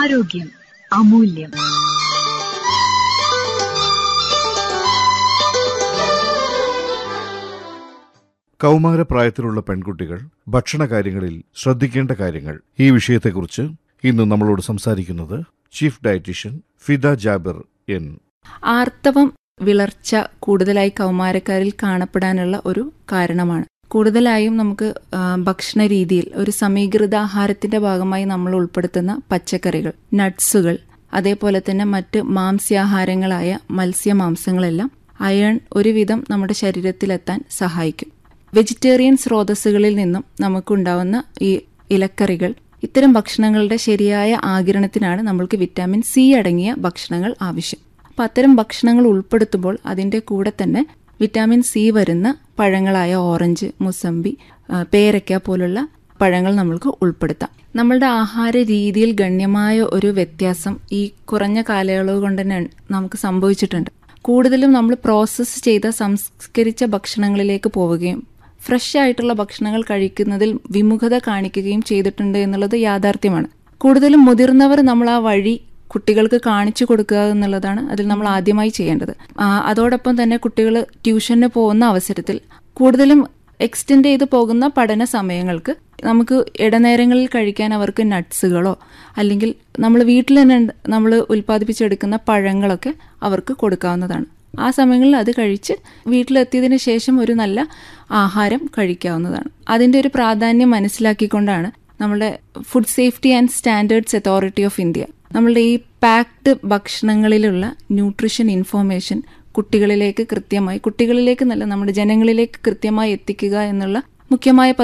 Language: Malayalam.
ആരോഗ്യം അമൂല്യം കൗമാരപ്രായത്തിലുള്ള പെൺകുട്ടികൾ ഭക്ഷണകാര്യങ്ങളിൽ ശ്രദ്ധിക്കേണ്ട കാര്യങ്ങൾ ഈ വിഷയത്തെക്കുറിച്ച് ഇന്ന് നമ്മളോട് സംസാരിക്കുന്നത് ചീഫ് ഡയറ്റീഷ്യൻ ഫിദ ജാബിർ എൻ ആർത്തവം വിളർച്ച കൂടുതലായി കൗമാരക്കാരിൽ കാണപ്പെടാനുള്ള ഒരു കാരണമാണ് കൂടുതലായും നമുക്ക് ആ, ഭക്ഷണ രീതിയിൽ ഒരു സമീകൃത ആഹാരത്തിന്റെ ഭാഗമായി നമ്മൾ ഉൾപ്പെടുത്തുന്ന പച്ചക്കറികൾ നട്ട്സുകൾ അതേപോലെ തന്നെ മറ്റ് മാംസ്യാഹാരങ്ങളായ മത്സ്യമാംസങ്ങളെല്ലാം അയൺ ഒരുവിധം നമ്മുടെ ശരീരത്തിലെത്താൻ സഹായിക്കും വെജിറ്റേറിയൻ സ്രോതസ്സുകളിൽ നിന്നും നമുക്കുണ്ടാവുന്ന ഈ ഇലക്കറികൾ ഇത്തരം ഭക്ഷണങ്ങളുടെ ശരിയായ ആകിരണത്തിനാണ് നമ്മൾക്ക് വിറ്റാമിൻ സി അടങ്ങിയ ഭക്ഷണങ്ങൾ ആവശ്യം അപ്പം അത്തരം ഭക്ഷണങ്ങൾ ഉൾപ്പെടുത്തുമ്പോൾ അതിൻ്റെ കൂടെ തന്നെ വിറ്റാമിൻ സി വരുന്ന പഴങ്ങളായ ഓറഞ്ച് മുസമ്പി ആ, പേരയ്ക്ക പോലുള്ള പഴങ്ങൾ നമ്മൾക്ക് ഉൾപ്പെടുത്താം നമ്മളുടെ ആഹാര രീതിയിൽ ഗണ്യമായ ഒരു വ്യത്യാസം ഈ കുറഞ്ഞ കാലയളവ് കൊണ്ട് തന്നെ നമുക്ക് സംഭവിച്ചിട്ടുണ്ട് കൂടുതലും നമ്മൾ പ്രോസസ്സ് ചെയ്ത സംസ്കരിച്ച ഭക്ഷണങ്ങളിലേക്ക് പോവുകയും ഫ്രഷ് ആയിട്ടുള്ള ഭക്ഷണങ്ങൾ കഴിക്കുന്നതിൽ വിമുഖത കാണിക്കുകയും ചെയ്തിട്ടുണ്ട് എന്നുള്ളത് യാഥാർത്ഥ്യമാണ് കൂടുതലും മുതിർന്നവർ നമ്മൾ ആ വഴി കുട്ടികൾക്ക് കാണിച്ചു കൊടുക്കുക എന്നുള്ളതാണ് അതിൽ നമ്മൾ ആദ്യമായി ചെയ്യേണ്ടത് ആ, അതോടൊപ്പം തന്നെ കുട്ടികൾ ട്യൂഷന് പോകുന്ന അവസരത്തിൽ കൂടുതലും എക്സ്റ്റെൻഡ് ചെയ്ത് പോകുന്ന പഠന സമയങ്ങൾക്ക് നമുക്ക് ഇടനേരങ്ങളിൽ കഴിക്കാൻ അവർക്ക് നട്ട്സുകളോ അല്ലെങ്കിൽ നമ്മൾ വീട്ടിൽ തന്നെ നമ്മൾ ഉൽപ്പാദിപ്പിച്ചെടുക്കുന്ന പഴങ്ങളൊക്കെ അവർക്ക് കൊടുക്കാവുന്നതാണ് ആ സമയങ്ങളിൽ അത് കഴിച്ച് വീട്ടിലെത്തിയതിനു ശേഷം ഒരു നല്ല ആഹാരം കഴിക്കാവുന്നതാണ് അതിൻ്റെ ഒരു പ്രാധാന്യം മനസ്സിലാക്കിക്കൊണ്ടാണ് നമ്മുടെ food safety and standards authority of India നമ്മളുടെ ഈ പാക്ഡ് ഭക്ഷണങ്ങളിലുള്ള ന്യൂട്രീഷൻ ഇൻഫോർമേഷൻ കുട്ടികളിലേക്ക് കൃത്യമായി കുട്ടികളിലേക്ക് നല്ല നമ്മുടെ ജനങ്ങളിലേക്ക് കൃത്യമായി എത്തിക്കുക എന്നുള്ള മുഖ്യമായ